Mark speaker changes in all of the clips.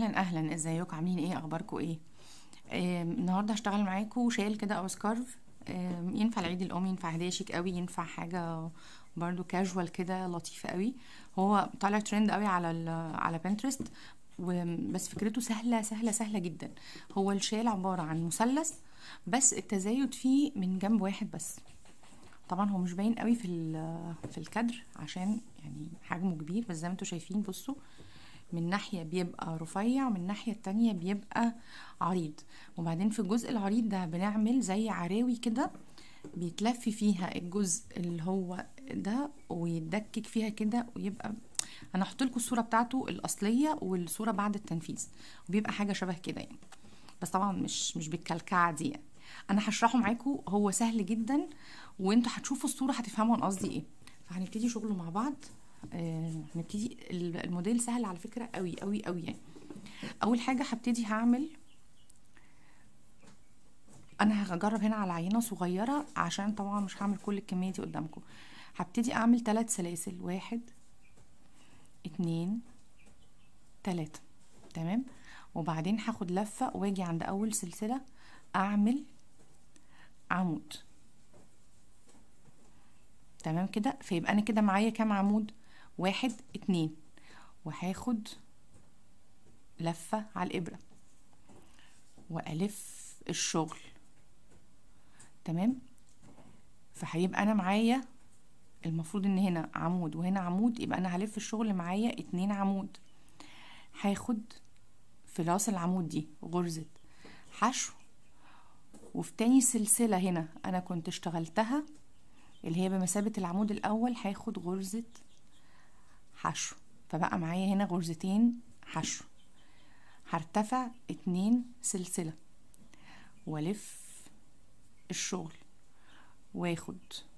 Speaker 1: اهلا اهلا ازيكم عاملين ايه اخباركم ايه آم، النهارده هشتغل معاكم شال كده او سكارف آم، ينفع العيد الام ينفع هديه شيك قوي ينفع حاجه برضو كاجوال كده لطيفه قوي هو طالع ترند قوي على ال على بنترست بس فكرته سهله سهله سهله جدا هو الشال عباره عن مثلث بس التزايد فيه من جنب واحد بس طبعا هو مش باين قوي في ال- في الكادر عشان يعني حجمه كبير بس زي ما انتم شايفين بصوا من ناحية بيبقى رفيع ومن الناحية التانية بيبقى عريض وبعدين في الجزء العريض ده بنعمل زي عراوي كده بيتلف فيها الجزء اللي هو ده ويتدكك فيها كده ويبقى انا هحط لكم الصورة بتاعته الأصلية والصورة بعد التنفيذ وبيبقى حاجة شبه كده يعني بس طبعا مش مش بالكلكعة دي يعني انا هشرحه معاكم هو سهل جدا وانتوا هتشوفوا الصورة هتفهموا انا قصدي ايه فهنبتدي شغله مع بعض آه، هنبتدي ال- الموديل سهل على فكرة قوي قوي قوي يعني اول حاجة هبتدي هعمل انا هجرب هنا على عينة صغيرة عشان طبعا مش هعمل كل الكمية دي قدامكم هبتدي اعمل ثلاث سلاسل واحد اتنين تلاتة تمام وبعدين هاخد لفة واجي عند اول سلسلة اعمل عمود تمام كده فيبقى انا كده معايا كام عمود واحد اتنين وهاخد لفة على الإبرة وألف الشغل تمام فهيبقى أنا معايا المفروض إن هنا عمود وهنا عمود يبقى أنا هلف الشغل معايا اتنين عمود هاخد في راس العمود دي غرزة حشو وفي تاني سلسلة هنا أنا كنت اشتغلتها اللي هي بمثابة العمود الأول هاخد غرزة حشو فبقى معايا هنا غرزتين حشو هرتفع اتنين سلسلة والف الشغل واخد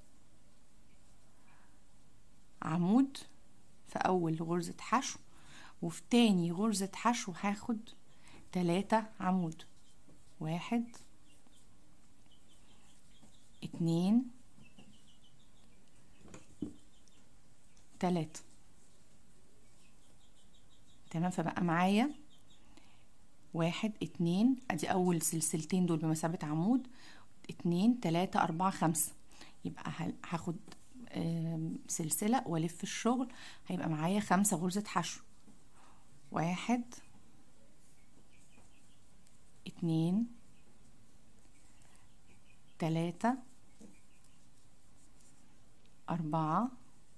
Speaker 1: عمود في اول غرزة حشو وفي تاني غرزة حشو هاخد تلاتة عمود واحد اتنين تلاتة تمام فبقى معايا واحد اتنين ادي اول سلسلتين دول بمثابة عمود اتنين تلاتة اربعة خمسة يبقى ه- هاخد آم، سلسلة والف الشغل هيبقى معايا خمسة غرزة حشو واحد اتنين تلاتة أربعة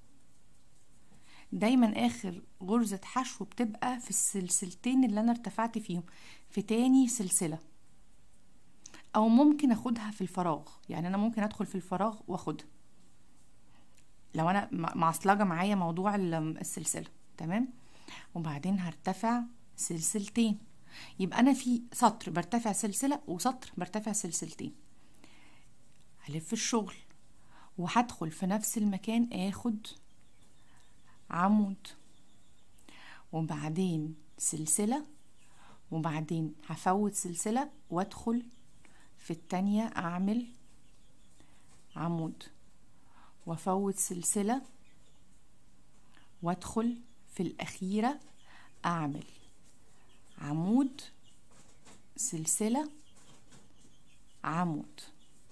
Speaker 1: دايما اخر غرزة حشو بتبقى في السلسلتين اللي انا ارتفعت فيهم في تاني سلسلة او ممكن اخدها في الفراغ يعني انا ممكن ادخل في الفراغ واخدها لو انا م- معصلجة معايا موضوع ال- السلسلة تمام وبعدين هرتفع سلسلتين يبقى انا في سطر برتفع سلسلة وسطر برتفع سلسلتين هلف الشغل وهدخل في نفس المكان اخد عمود وبعدين سلسلة وبعدين هفوت سلسلة وادخل في التانية اعمل عمود وافوت سلسلة وادخل في الاخيرة اعمل عمود سلسلة عمود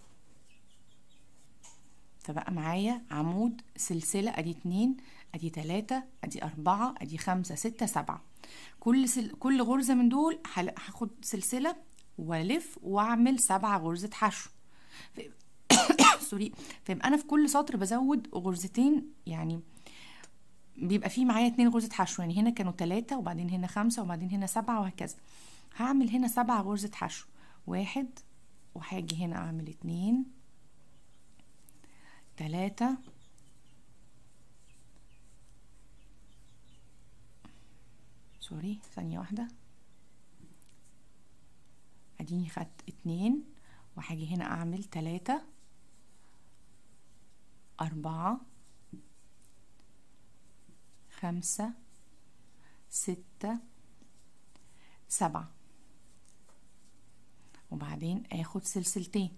Speaker 1: فبقى معايا عمود سلسلة ادي اتنين ادي تلاتة ادي اربعة ادي خمسة ستة سبعة كل سل... كل غرزة من دول هل- هاخد سلسلة والف واعمل سبعة غرزة حشو ف... سوري فيبقى انا في كل سطر بزود غرزتين يعني بيبقى فيه معايا اتنين غرزة حشو يعني هنا كانوا تلاتة وبعدين هنا خمسة وبعدين هنا سبعة وهكذا هعمل هنا سبعة غرزة حشو واحد وهاجي هنا اعمل اتنين تلاتة سوري ثانية واحدة اديني خدت اتنين وهاجي هنا اعمل تلاتة اربعة خمسة ستة سبعة وبعدين اخد سلسلتين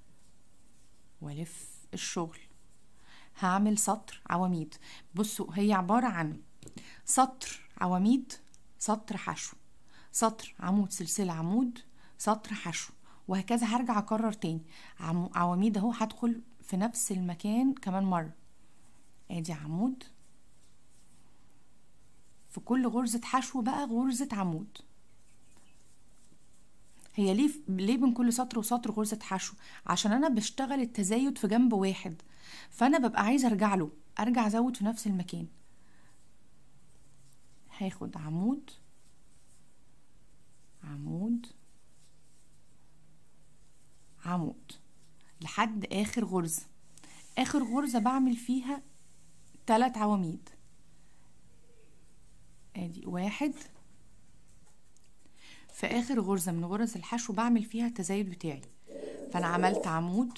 Speaker 1: والف الشغل هعمل سطر عواميد بصوا هي عبارة عن سطر عواميد سطر حشو سطر عمود سلسلة عمود سطر حشو وهكذا هرجع اكرر تاني عمو- عواميد اهو هدخل في نفس المكان كمان مرة ادي عمود في كل غرزة حشو بقى غرزة عمود هي ليه ليه بين كل سطر وسطر غرزة حشو عشان انا بشتغل التزايد في جنب واحد فانا ببقى عايزه ارجع له ارجع ازود في نفس المكان هاخد عمود عمود عمود لحد اخر غرزة اخر غرزة بعمل فيها تلات عواميد ادي واحد في اخر غرزة من غرز الحشو بعمل فيها التزايد بتاعي فانا عملت عمود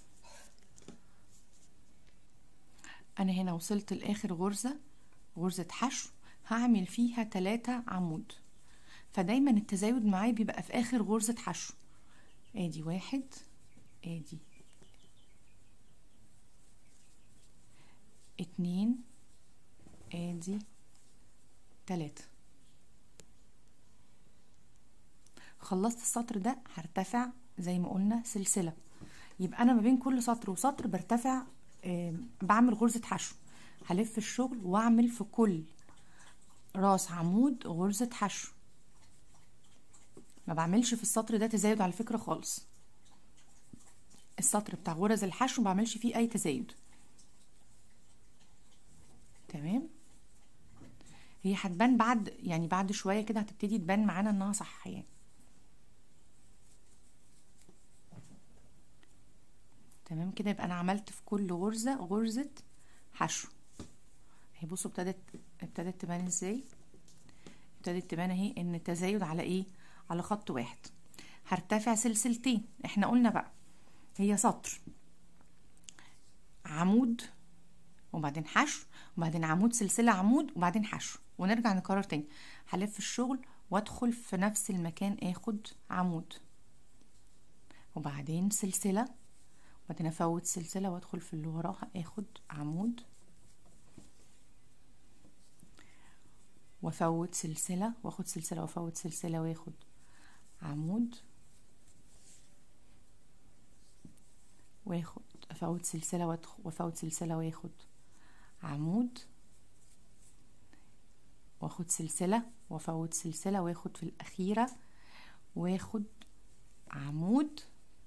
Speaker 1: انا هنا وصلت لاخر غرزة غرزة حشو هعمل فيها تلاتة عمود فدايما التزايد معايا بيبقى في اخر غرزة حشو ادي واحد ادي اتنين ادي تلاتة خلصت السطر ده هرتفع زي ما قلنا سلسلة يبقى انا ما بين كل سطر وسطر برتفع آه، بعمل غرزة حشو هلف الشغل واعمل في كل راس عمود غرزة حشو ما بعملش في السطر ده تزايد على فكرة خالص السطر بتاع غرز الحشو ما بعملش فيه اي تزايد تمام هي هتبان بعد يعني بعد شوية كده هتبتدي تبان معانا انها صح يعني تمام كده يبقى انا عملت في كل غرزة غرزة حشو اهي بصوا ابتدت ابتدت تبان ازاي ابتدت تبان اهي ان التزايد على ايه على خط واحد هرتفع سلسلتين احنا قلنا بقى هي سطر عمود وبعدين حشو وبعدين عمود سلسلة عمود وبعدين حشو ونرجع نكرر تاني هلف الشغل وادخل في نفس المكان اخد عمود وبعدين سلسلة وبعدين افوت سلسلة وادخل في اللي وراها اخد عمود وافوت سلسلة واخد سلسلة وافوت سلسلة واخد عمود واخد افوت سلسلة وادخل وافوت سلسلة واخد عمود واخد سلسلة وافوت سلسلة واخد في الأخيرة واخد عمود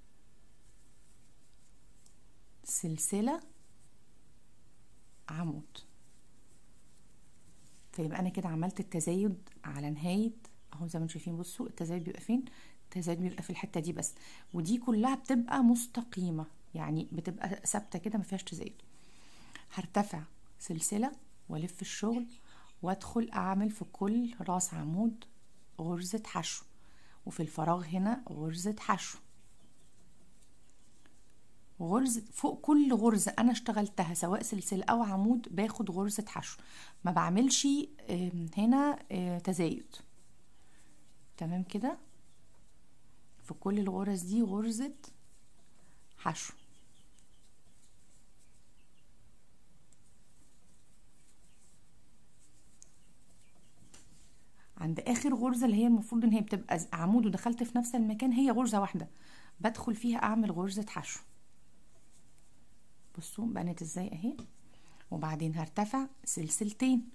Speaker 1: سلسلة عمود فيبقى انا كده عملت التزايد على نهاية اهو زي ما انتم شايفين بصوا التزايد بيبقى فين التزايد بيبقى في الحتة دي بس ودي كلها بتبقى مستقيمة يعني بتبقى ثابتة كده ما فيهاش تزايد هرتفع سلسلة والف الشغل وادخل اعمل في كل راس عمود غرزة حشو وفي الفراغ هنا غرزة حشو غرزة فوق كل غرزة أنا اشتغلتها سواء سلسلة أو عمود باخد غرزة حشو ما بعملش آم، هنا آه، تزايد تمام كده في كل الغرز دي غرزة حشو عند اخر غرزه اللي هي المفروض ان هي بتبقى ز- عمود ودخلت في نفس المكان هي غرزه واحده بدخل فيها اعمل غرزه حشو بصوا بنت ازاي اهي وبعدين هرتفع سلسلتين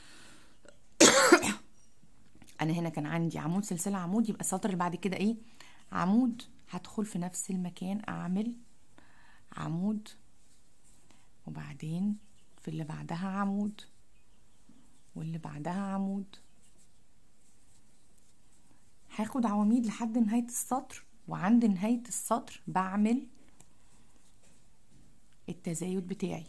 Speaker 1: انا هنا كان عندي عمود سلسله عمود يبقى السطر اللي بعد كده ايه عمود هدخل في نفس المكان اعمل عمود وبعدين في اللي بعدها عمود واللي بعدها عمود هاخد عواميد لحد نهاية السطر وعند نهاية السطر بعمل التزايد بتاعي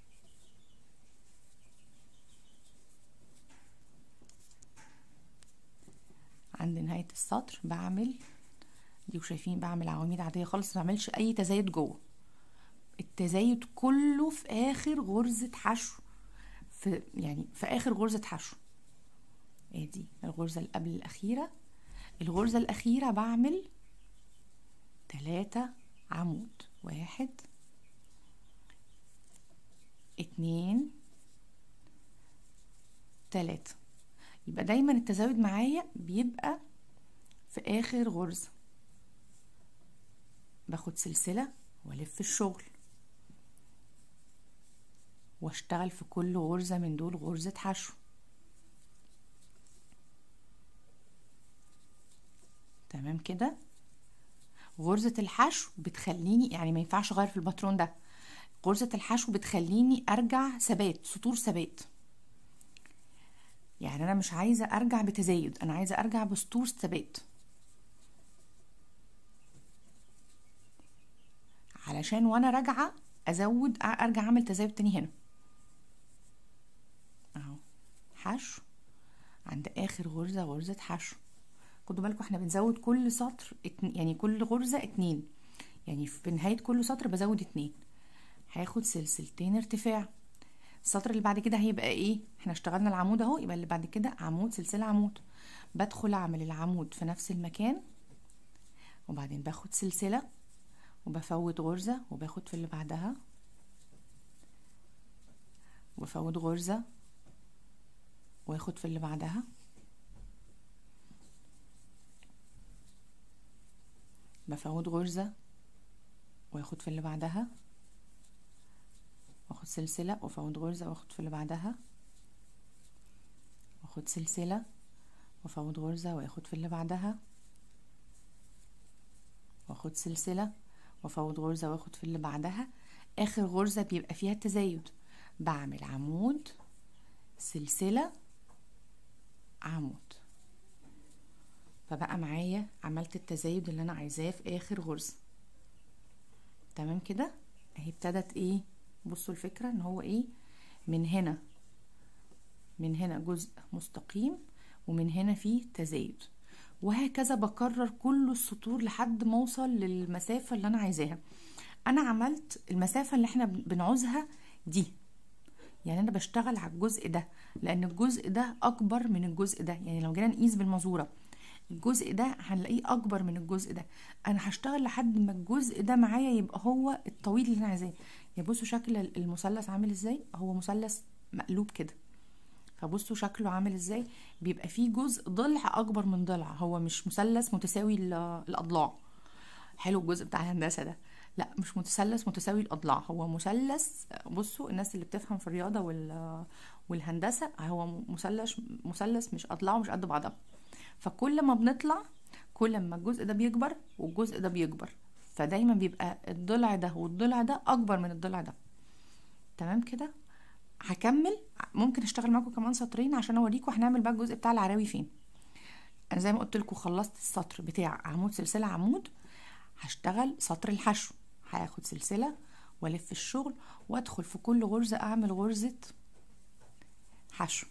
Speaker 1: عند نهاية السطر بعمل دي وشايفين بعمل عواميد عادية خالص ما بعملش أي تزايد جوه التزايد كله في آخر غرزة حشو في يعني في آخر غرزة حشو ادي الغرزة اللي قبل الأخيرة الغرزة الأخيرة بعمل تلاتة عمود واحد اتنين تلاتة يبقى دايما التزايد معايا بيبقى في اخر غرزة باخد سلسلة والف الشغل واشتغل في كل غرزة من دول غرزة حشو تمام كده غرزة الحشو بتخليني يعني ما ينفعش اغير في الباترون ده غرزة الحشو بتخليني ارجع ثبات سطور ثبات يعني انا مش عايزة ارجع بتزايد انا عايزة ارجع بسطور ثبات علشان وانا راجعة ازود ارجع اعمل تزايد تاني هنا اهو حشو عند اخر غرزة غرزة حشو خدوا بالكم احنا بنزود كل سطر اتن... يعني كل غرزة اتنين يعني في نهاية كل سطر بزود اتنين هاخد سلسلتين ارتفاع السطر اللي بعد كده هيبقى ايه احنا اشتغلنا العمود اهو يبقى اللي بعد كده عمود سلسلة عمود بدخل اعمل العمود في نفس المكان وبعدين باخد سلسلة وبفوت غرزة وباخد في اللي بعدها وبفوت غرزة واخد في اللي بعدها بفوت غرزة واخد في اللي بعدها واخد سلسلة وافوت غرزة واخد في اللي بعدها واخد سلسلة وافوت غرزة واخد في اللي بعدها واخد سلسلة وافوت غرزة واخد في اللي بعدها اخر غرزة بيبقى فيها التزايد بعمل عمود سلسلة عمود فبقى معايا عملت التزايد اللي انا عايزاه في اخر غرزة تمام كده اهي ابتدت ايه بصوا الفكرة ان هو ايه من هنا من هنا جزء مستقيم ومن هنا فيه تزايد وهكذا بكرر كل السطور لحد ما اوصل للمسافة اللي انا عايزاها انا عملت المسافة اللي احنا بنعوزها دي يعني انا بشتغل على الجزء ده لان الجزء ده اكبر من الجزء ده يعني لو جينا نقيس بالمزورة الجزء ده هنلاقيه اكبر من الجزء ده انا هشتغل لحد ما الجزء ده معايا يبقى هو الطويل اللي انا عايزاه يعني بصوا شكل المثلث عامل ازاي هو مثلث مقلوب كده فبصوا شكله عامل ازاي بيبقى فيه جزء ضلع اكبر من ضلع هو مش مثلث متساوي الاضلاع حلو الجزء بتاع الهندسه ده لا مش مثلث متساوي الاضلاع هو مثلث بصوا الناس اللي بتفهم في الرياضه وال والهندسه هو مثلث مثلث مش اضلاعه مش قد بعضها فكل ما بنطلع كل ما الجزء ده بيكبر والجزء ده بيكبر فدايما بيبقى الضلع ده والضلع ده اكبر من الضلع ده تمام كده هكمل ممكن اشتغل معاكم كمان سطرين عشان اوريكم هنعمل بقى الجزء بتاع العراوي فين انا زي ما قلت لكم خلصت السطر بتاع عمود سلسله عمود هشتغل سطر الحشو هاخد سلسله والف الشغل وادخل في كل غرزه اعمل غرزه حشو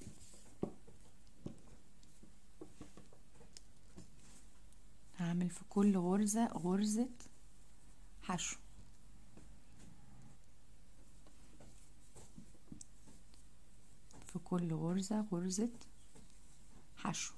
Speaker 1: هعمل في كل غرزة غرزة حشو في كل غرزة غرزة حشو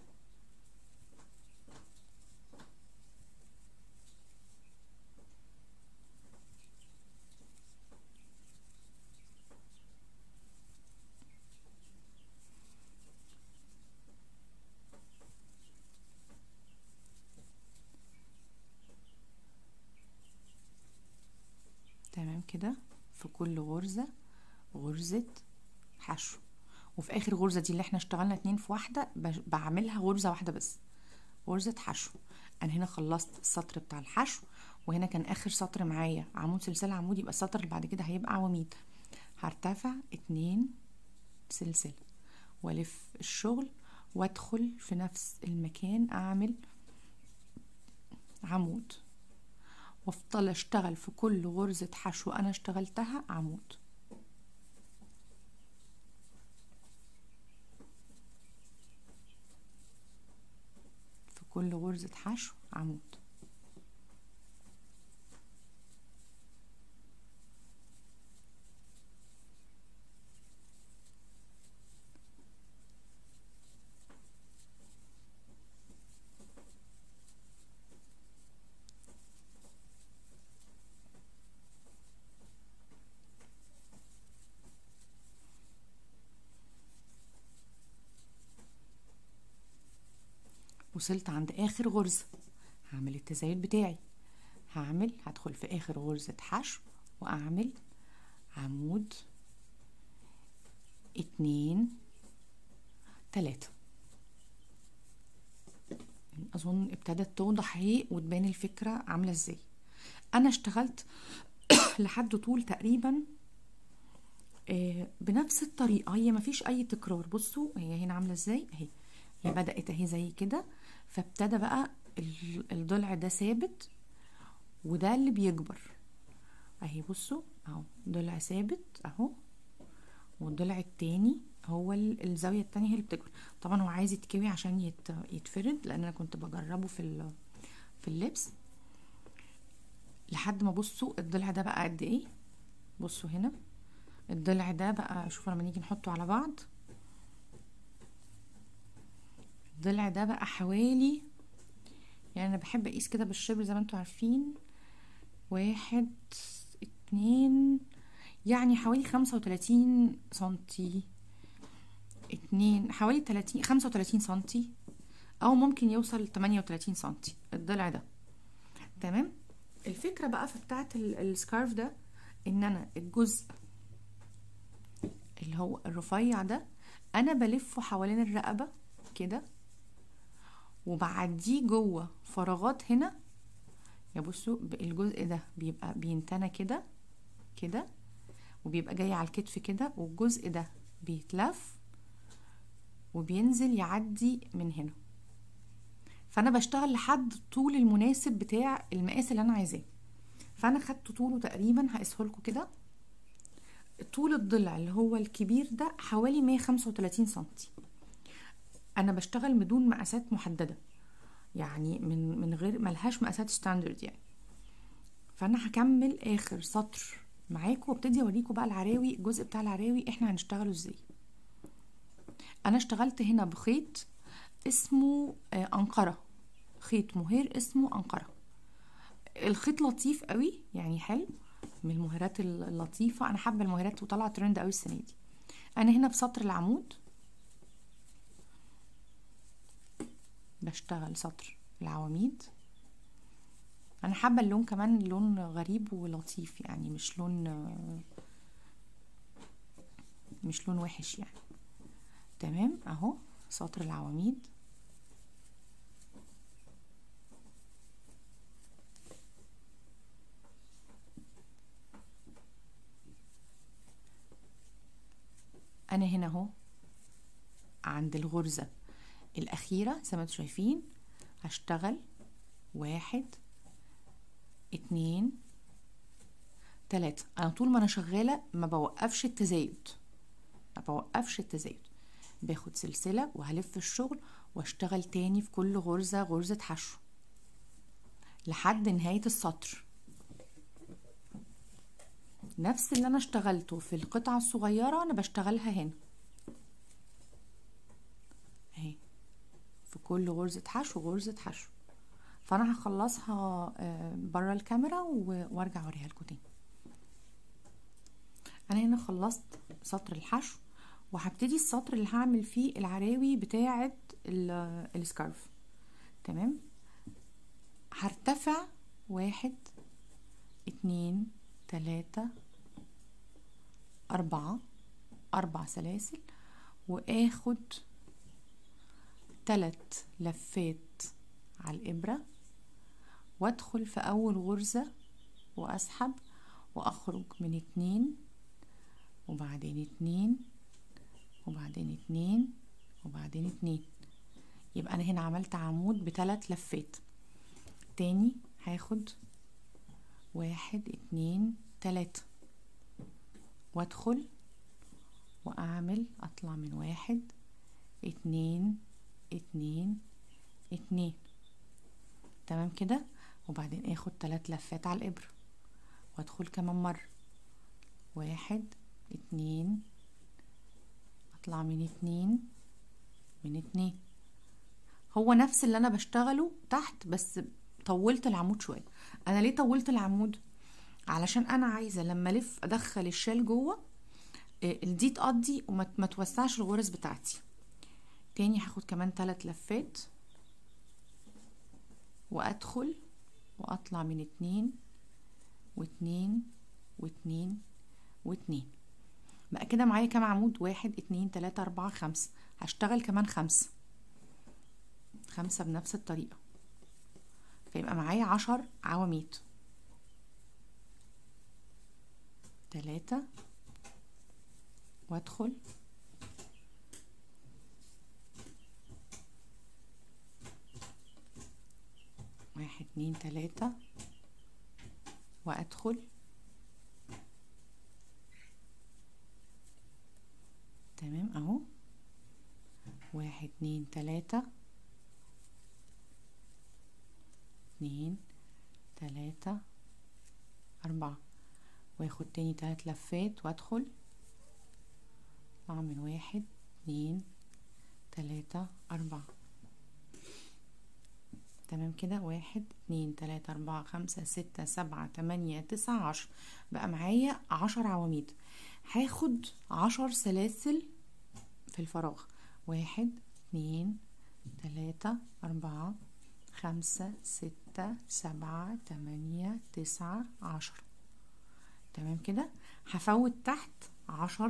Speaker 1: تمام كده في كل غرزة غرزة حشو وفي اخر غرزة دي اللي احنا اشتغلنا اتنين في واحدة بعملها غرزة واحدة بس غرزة حشو انا هنا خلصت السطر بتاع الحشو وهنا كان اخر سطر معايا عمود سلسلة عمود يبقى السطر اللي بعد كده هيبقى عواميد هرتفع اتنين سلسلة والف الشغل وادخل في نفس المكان اعمل عمود وافضل اشتغل في كل غرزة حشو انا اشتغلتها عمود في كل غرزة حشو عمود وصلت عند اخر غرزة هعمل التزايد بتاعي هعمل هدخل في اخر غرزة حشو واعمل عمود اتنين تلاتة اظن ابتدت توضح اهي وتبان الفكرة عاملة ازاي انا اشتغلت لحد طول تقريبا آه، بنفس الطريقة هي مفيش اي تكرار بصوا هي هنا عاملة ازاي اهي هي بدأت اهي زي كده فابتدى بقى ال- الضلع ده ثابت وده اللي بيكبر اهي بصوا اهو ضلع ثابت اهو والضلع التاني هو ال- الزاوية التانية هي اللي بتكبر طبعا هو عايز يتكوي عشان يت... يتفرد لان انا كنت بجربه في ال... في اللبس لحد ما بصوا الضلع ده بقى قد ايه بصوا هنا الضلع ده بقى شوفوا لما نيجي نحطه على بعض الضلع ده بقى حوالي يعني انا بحب اقيس كده بالشبر زي ما انتوا عارفين واحد اتنين يعني حوالي خمسة وتلاتين سنتي اتنين حوالي تلاتين خمسة وتلاتين سنتي او ممكن يوصل لتمانية وتلاتين سنتي الضلع ده تمام الفكرة بقى في بتاعة ال- السكارف ده ان انا الجزء اللي هو الرفيع ده انا بلفه حوالين الرقبة كده وبعديه جوه فراغات هنا يا بصوا ب- الجزء ده بيبقى بينتنى كده كده وبيبقى جاي على الكتف كده والجزء ده بيتلف وبينزل يعدي من هنا فانا بشتغل لحد طول المناسب بتاع المقاس اللي انا عايزاه فانا خدت طوله تقريبا هقيسه لكم كده طول الضلع اللي هو الكبير ده حوالي 135 سنتي انا بشتغل بدون مقاسات محدده يعني من من غير ملهاش مقاسات ستاندرد يعني فانا هكمل اخر سطر معاكم وابتدي اوريكم بقى العراوي الجزء بتاع العراوي احنا هنشتغله ازاي انا اشتغلت هنا بخيط اسمه آه، انقره خيط مهير اسمه انقره الخيط لطيف قوي يعني حلو من المهيرات اللطيفه انا حابه المهيرات وطالعه ترند قوي السنه دي انا هنا بسطر العمود بشتغل سطر العواميد انا حابه اللون كمان لون غريب ولطيف يعني مش لون مش لون وحش يعني تمام اهو سطر العواميد انا هنا اهو عند الغرزه الاخيره زي ما انتم شايفين هشتغل واحد اتنين تلاتة انا طول ما انا شغاله ما بوقفش التزايد ما بوقفش التزايد باخد سلسله وهلف الشغل واشتغل تاني في كل غرزه غرزه حشو لحد نهايه السطر نفس اللي انا اشتغلته في القطعه الصغيره انا بشتغلها هنا اهي في كل غرزه حشو غرزه حشو فانا هخلصها بره الكاميرا وارجع اوريها لكم تاني انا هنا خلصت سطر الحشو وهبتدي السطر اللي هعمل فيه العراوي بتاعه السكارف تمام هرتفع واحد اتنين تلاتة أربعة أربع سلاسل وآخد تلات لفات على الإبرة وأدخل في أول غرزة وأسحب وأخرج من اتنين وبعدين اتنين وبعدين اتنين وبعدين اتنين يبقى أنا هنا عملت عمود بتلات لفات تاني هاخد واحد اتنين تلاتة وادخل واعمل اطلع من واحد اتنين اتنين اتنين تمام كده وبعدين اخد تلات لفات على الابرة وادخل كمان مرة واحد اتنين اطلع من اتنين من اتنين هو نفس اللي انا بشتغله تحت بس طولت العمود شويه انا ليه طولت العمود علشان انا عايزه لما الف ادخل الشال جوه دي تقضي وما توسعش الغرز بتاعتي تاني هاخد كمان تلات لفات وادخل واطلع من اتنين واتنين واتنين واتنين بقى كده معايا كام عمود واحد اتنين تلاتة اربعة خمسة هشتغل كمان خمسة خمسة بنفس الطريقة فيبقى معايا عشر عواميد تلاتة وادخل واحد اتنين تلاتة وادخل تمام اهو واحد اتنين تلاتة اتنين تلاتة أربعة واخد تاني تلات لفات وادخل اعمل واحد اتنين تلاتة أربعة تمام كده واحد اتنين تلاتة أربعة خمسة ستة سبعة تمانية تسعة عشر بقى معايا عشر عواميد هاخد عشر سلاسل في الفراغ واحد اتنين تلاتة أربعة خمسة ستة سبعة تمانية تسعة عشر تمام كده هفوت تحت عشر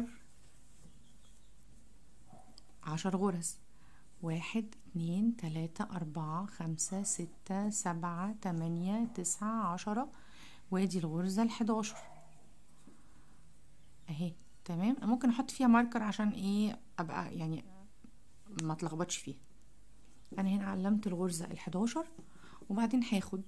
Speaker 1: عشر غرز واحد اتنين تلاتة أربعة خمسة ستة سبعة تمانية تسعة عشرة وادي الغرزة الحداشر اهي تمام ممكن احط فيها ماركر عشان ايه ابقى يعني ما اتلخبطش فيها انا هنا علمت الغرزة الحداشر وبعدين هاخد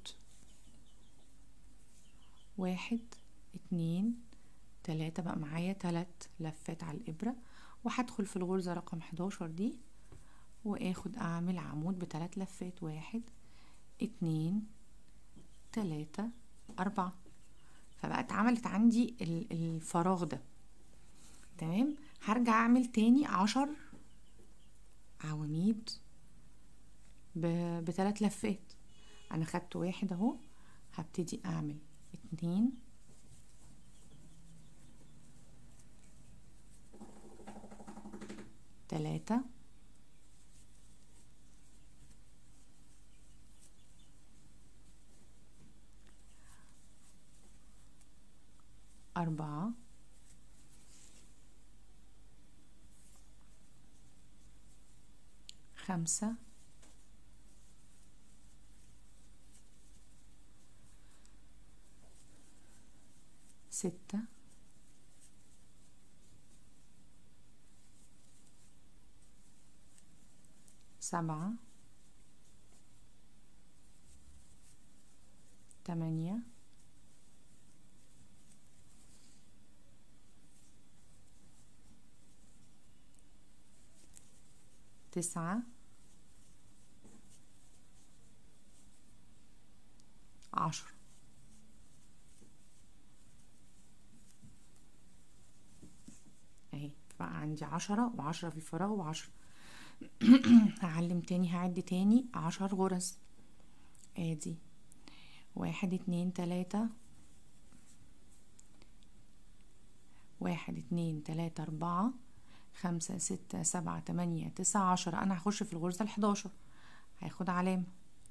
Speaker 1: واحد اتنين تلاتة بقى معايا تلات لفات على الابرة وهدخل في الغرزة رقم حداشر دي واخد اعمل عمود بتلات لفات واحد اتنين تلاتة اربعة فبقى اتعملت عندي الفراغ ده تمام هرجع اعمل تاني عشر عواميد بتلات لفات انا خدت واحد اهو هبتدي اعمل اتنين تلاتة أربعة خمسة ستة سبعة تمانية تسعة عشرة اهي بقى عندي عشرة وعشرة في الفراغ وعشرة هعلم تاني هعد تاني عشر غرز ادي واحد اتنين تلاتة واحد اتنين تلاتة اربعة خمسة ستة سبعة تمانية تسعة عشرة انا هخش في الغرزة الحداشر هاخد علامة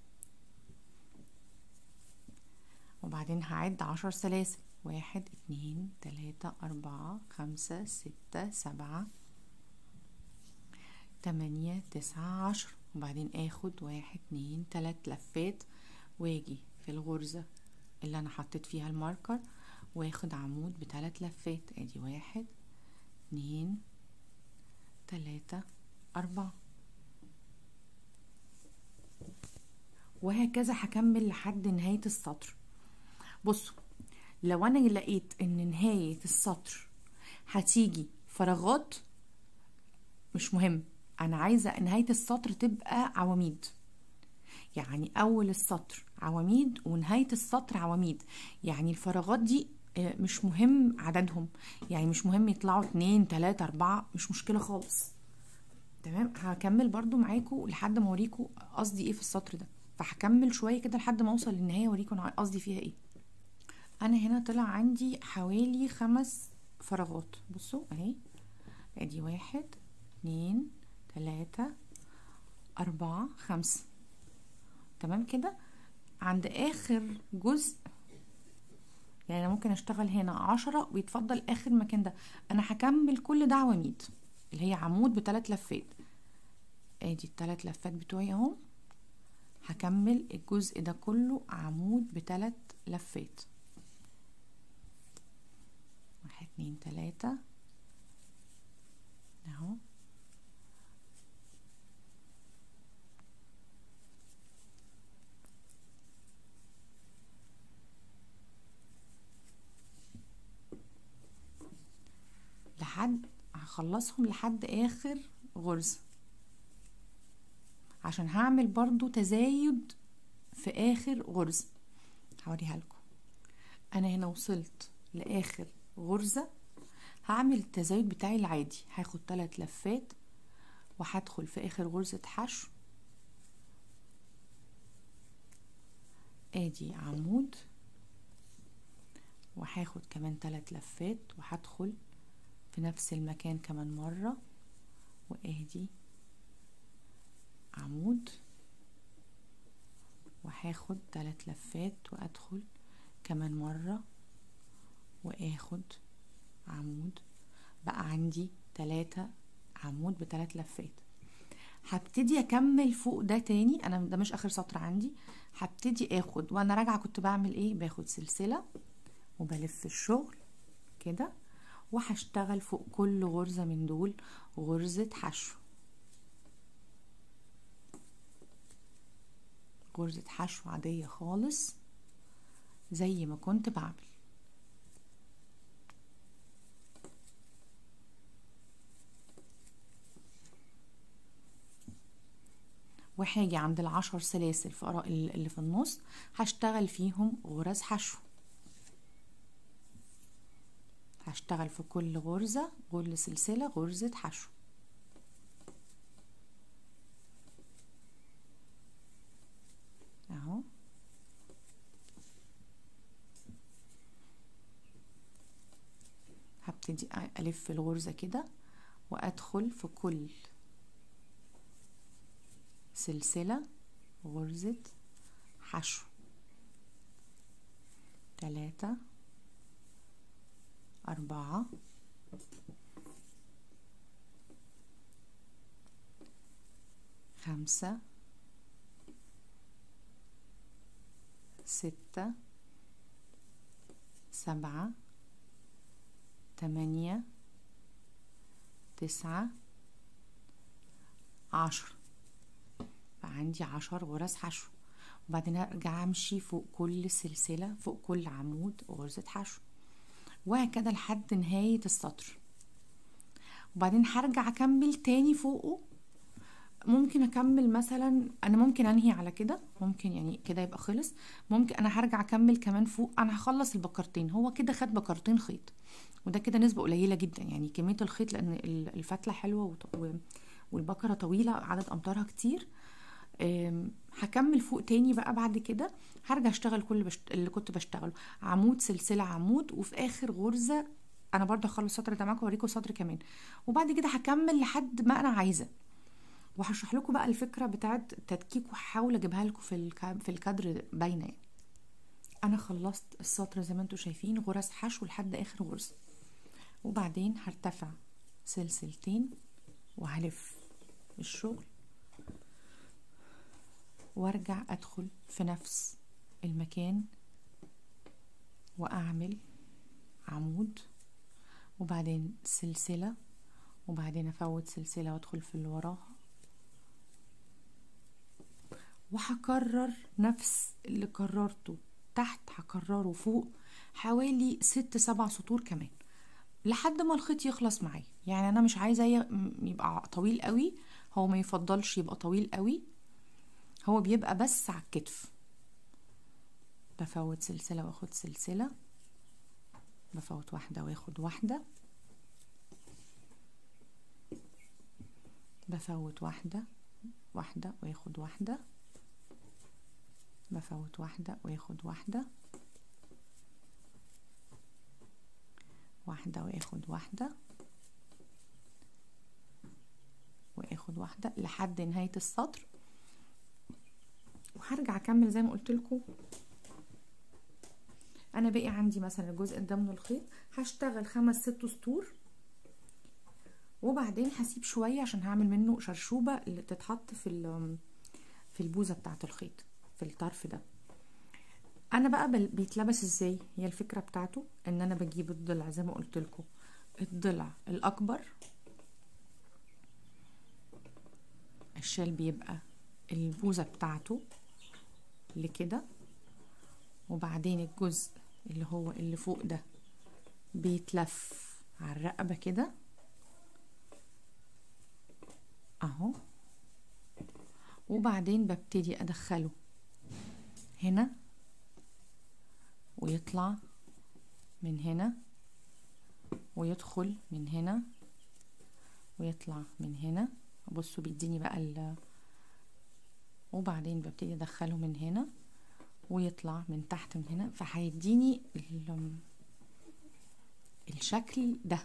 Speaker 1: وبعدين هعد عشر سلاسل واحد اتنين تلاتة أربعة خمسة ستة سبعة تمانية تسعة عشر وبعدين اخد واحد اتنين تلات لفات واجي في الغرزة اللي انا حطيت فيها الماركر واخد عمود بتلات لفات ادي واحد اتنين تلاتة أربعة وهكذا هكمل لحد نهاية السطر بصوا لو انا لقيت ان نهاية السطر هتيجي فراغات مش مهم انا عايزة نهاية السطر تبقى عواميد يعني اول السطر عواميد ونهاية السطر عواميد يعني الفراغات دي مش مهم عددهم يعني مش مهم يطلعوا اتنين تلاتة اربعة مش مشكلة خالص تمام هكمل برضو معاكم لحد ما اوريكم قصدي ايه في السطر ده فهكمل شوية كده لحد ما اوصل للنهاية اوريكم قصدي فيها ايه انا هنا طلع عندي حوالي خمس فراغات بصوا اهي ادي واحد اتنين تلاتة اربعة خمسة تمام كده عند اخر جزء يعني انا ممكن اشتغل هنا عشرة ويتفضل اخر مكان ده انا هكمل كل ده عواميد اللي هي عمود بثلاث لفات ادي الثلاث لفات بتوعي اهو هكمل الجزء ده كله عمود بثلاث لفات واحد اتنين تلاتة اهو لحد هخلصهم لحد اخر غرزة عشان هعمل برضو تزايد في اخر غرزة هوريها لكم انا هنا وصلت لاخر غرزة هعمل التزايد بتاعي العادي هاخد ثلاث لفات وهدخل في اخر غرزة حشو ادي عمود وهاخد كمان ثلاث لفات وهدخل في نفس المكان كمان مرة وادي عمود وهاخد ثلاث لفات وادخل كمان مرة واخد عمود بقى عندي تلاتة عمود بتلات لفات هبتدي اكمل فوق ده تاني انا ده مش اخر سطر عندي هبتدي اخد وانا راجعه كنت بعمل ايه باخد سلسله وبلف الشغل كده وهشتغل فوق كل غرزه من دول غرزه حشو غرزه حشو عاديه خالص زي ما كنت بعمل وهاجي عند العشر سلاسل في اللي في النص هشتغل فيهم غرز حشو هشتغل في كل غرزة كل سلسلة غرزة حشو اهو هبتدي الف الغرزة كده وادخل في كل سلسلة غرزة حشو تلاتة أربعة خمسة ستة سبعة تمانية تسعة عشر عندي عشر غرز حشو وبعدين ارجع امشي فوق كل سلسلة فوق كل عمود غرزة حشو وهكذا لحد نهاية السطر وبعدين هرجع اكمل تاني فوقه ممكن اكمل مثلا انا ممكن انهي على كده ممكن يعني كده يبقى خلص ممكن انا هرجع اكمل كمان فوق انا هخلص البكرتين هو كده خد بكرتين خيط وده كده نسبة قليلة جدا يعني كمية الخيط لان الفتلة حلوة والبكرة طويلة عدد امتارها كتير هكمل فوق تاني بقى بعد كده هرجع اشتغل كل بشت... اللي كنت بشتغله عمود سلسله عمود وفي اخر غرزه انا برضه هخلص السطر ده معاكم واوريكم سطر كمان وبعد كده هكمل لحد ما انا عايزه وهشرح لكم بقى الفكره بتاعت التدكيك وهحاول اجيبها لكم في الك... في الكادر باينه يعني. انا خلصت السطر زي ما انتم شايفين غرز حشو لحد اخر غرزه وبعدين هرتفع سلسلتين وهلف الشغل وارجع ادخل في نفس المكان واعمل عمود وبعدين سلسلة وبعدين افوت سلسلة وادخل في اللي وراها وهكرر نفس اللي كررته تحت هكرره فوق حوالي ست سبع سطور كمان لحد ما الخيط يخلص معايا يعني انا مش عايزه يبقى طويل قوي هو ما يفضلش يبقى طويل قوي هو بيبقى بس على الكتف بفوت سلسلة واخد سلسلة بفوت واحدة واخد واحدة بفوت واحدة واحدة واخد واحدة بفوت واحدة واخد واحدة واحدة واخد واحدة واخد واحدة لحد نهاية السطر وهرجع اكمل زي ما قلت لكم انا باقي عندي مثلا الجزء ده من الخيط هشتغل خمس ست سطور وبعدين هسيب شويه عشان هعمل منه شرشوبه اللي تتحط في في البوزه بتاعه الخيط في الطرف ده انا بقى بيتلبس ازاي هي الفكره بتاعته ان انا بجيب الضلع زي ما قلت لكم الضلع الاكبر الشال بيبقى البوزه بتاعته لكده وبعدين الجزء اللي هو اللي فوق ده بيتلف على الرقبه كده اهو وبعدين ببتدي ادخله هنا ويطلع من هنا ويدخل من هنا ويطلع من هنا بصوا بيديني بقى ال وبعدين ببتدي ادخله من هنا ويطلع من تحت من هنا فهيديني الشكل ده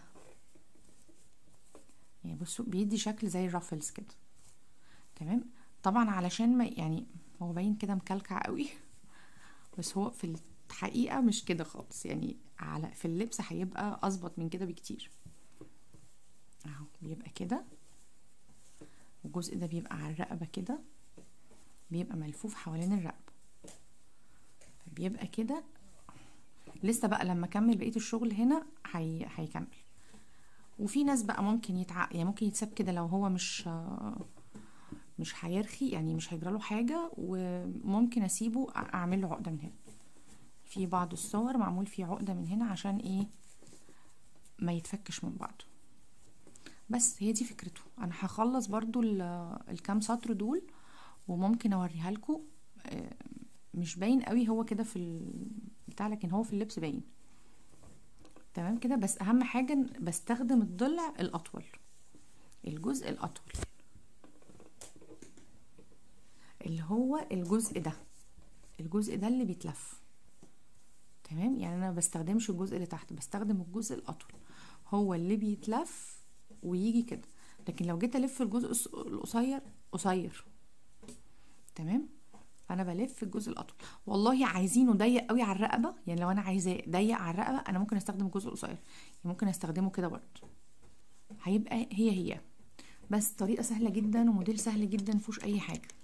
Speaker 1: يعني بصوا بيدي شكل زي الرافلز كده تمام طبعا علشان ما يعني هو باين كده مكلكع قوي بس هو في الحقيقه مش كده خالص يعني على في اللبس هيبقى اظبط من كده بكتير اهو بيبقى كده والجزء ده بيبقى على الرقبه كده بيبقى ملفوف حوالين الرقبه بيبقى كده لسه بقى لما اكمل بقيه الشغل هنا هي... هيكمل وفي ناس بقى ممكن يتع... يعني ممكن يتساب كده لو هو مش مش هيرخي يعني مش هيجرى له حاجه وممكن اسيبه اعمل له عقده من هنا في بعض الصور معمول فيه عقده من هنا عشان ايه ما يتفكش من بعضه بس هي دي فكرته انا هخلص برضو الكام سطر دول وممكن اوريها لكم مش باين قوي هو كده في البتاع لكن هو في اللبس باين تمام كده بس اهم حاجه بستخدم الضلع الاطول الجزء الاطول اللي هو الجزء ده الجزء ده اللي بيتلف تمام يعني انا بستخدمش الجزء اللي تحت بستخدم الجزء الاطول هو اللي بيتلف ويجي كده لكن لو جيت الف الجزء القصير قصير تمام فانا بلف الجزء الاطول والله عايزينه ضيق قوي على الرقبه يعني لو انا عايزاه ضيق على الرقبه انا ممكن استخدم الجزء القصير يعني ممكن استخدمه كده برضه هيبقى هي هي بس طريقه سهله جدا وموديل سهل جدا مفيهوش اي حاجه